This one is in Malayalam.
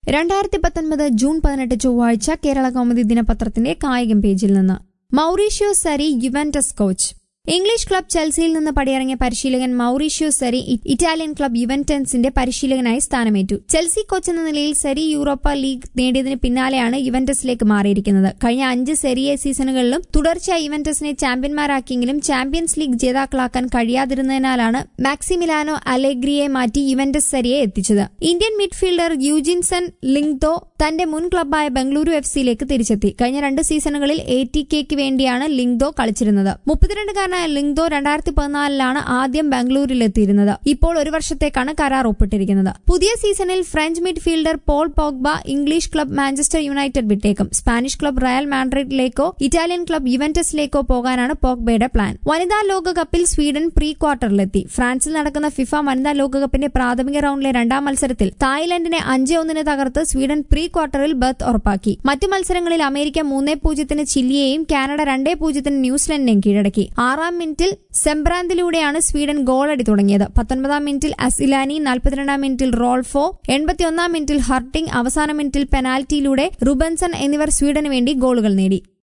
രണ്ടായിരത്തി പത്തൊൻപത് ജൂൺ പതിനെട്ട് ചൊവ്വാഴ്ച കേരള കൗമുദി ദിനപത്രത്തിന്റെ കായികം പേജിൽ നിന്ന് Maurizio Sarri Juventus coach English club ചെൽസിയിൽ നിന്ന് പടിയിറങ്ങിയ പരിശീലകൻ മൌറീഷ്യോ സരി ഇ- ഇറ്റാലിയൻ ക്ലബ് യുവന്റൻസിന്റെ പരിശീലകനായി സ്ഥാനമേറ്റു ചെൽസി കോച്ച് എന്ന നിലയിൽ സെരി യൂറോപ്പ ലീഗ് നേടിയതിന് പിന്നാലെയാണ് യുവന്റസിലേക്ക് മാറിയിരിക്കുന്നത് കഴിഞ്ഞ അഞ്ച് സെരിയെ സീസണുകളിലും തുടർച്ചയായി യുവന്റസിനെ ചാമ്പ്യന്മാരാക്കിയെങ്കിലും ചാമ്പ്യൻസ് ലീഗ് ജേതാക്കളാക്കാൻ കഴിയാതിരുന്നതിനാലാണ് മാക്സിമിലാനോ അലെഗ്രിയെ മാറ്റി യുവന്റസ് സെരിയെ എത്തിച്ചത് ഇന്ത്യൻ മിഡ്ഫീൽഡർ യൂജിൻസൺ ലിങ്തോ തന്റെ മുൻ ക്ലബ്ബായ ബംഗളൂരു എഫ് സിയിലേക്ക് തിരിച്ചെത്തി കഴിഞ്ഞ രണ്ട് സീസണുകളിൽ എ ടി കെക്ക് വേണ്ടിയാണ് ലിങ്തോ കളിച്ചിരുന്നത് മുപ്പത്തിരണ്ടുകാരനായ ലിങ്തോ രണ്ടായിരത്തി പതിനാലിലാണ് ആദ്യം ബാംഗ്ലൂരിലെത്തിയിരുന്നത് ഇപ്പോൾ ഒരു വർഷത്തേക്കാണ് കരാർ ഒപ്പിട്ടിരിക്കുന്നത് പുതിയ സീസണിൽ French midfielder Paul Pogba English club Manchester United വിട്ടേക്കും സ്പാനിഷ് ക്ലബ് റയൽ മാഡ്രിഡിലേക്കോ ഇറ്റാലിയൻ ക്ലബ് യുവന്റസിലേക്കോ പോകാനാണ് പോഗ്ബയുടെ പ്ലാൻ വനിതാ ലോകകപ്പിൽ സ്വീഡൻ പ്രീ ക്വാർട്ടറിലെത്തി ഫ്രാൻസിൽ നടക്കുന്ന ഫിഫ വനിതാ ലോകകപ്പിന്റെ പ്രാഥമിക റൌണ്ടിലെ രണ്ടാം മത്സരത്തിൽ തായ്ലൻഡിനെ അഞ്ച് ഒന്നിന് തകർത്ത് സ്വീഡൻ പ്രീ ക്വാർട്ടറിൽ ബർത്ത് ഉറപ്പാക്കി മറ്റു മത്സരങ്ങളിൽ അമേരിക്ക മൂന്നേ പൂജ്യത്തിന് ചിലിയെയും കാനഡ രണ്ടേ പൂജ്യത്തിന് ന്യൂസിലൻഡിനെയും കീഴടക്കി ആറാം മിനിറ്റിൽ സെംബ്രാന്തിലൂടെയാണ് സ്വീഡൻ ഗോളടി തുടങ്ങിയത് പത്തൊൻപതാം മിനിറ്റിൽ അസിലാനി നാൽപ്പത്തിരണ്ടാം മിനിറ്റിൽ റോൾഫോ എൺപത്തിയൊന്നാം മിനിറ്റിൽ ഹർട്ടിംഗ് അവസാന മിനിറ്റിൽ പെനാൽറ്റിയിലൂടെ റുബൻസൺ എന്നിവർ സ്വീഡന് വേണ്ടി ഗോളുകൾ നേടി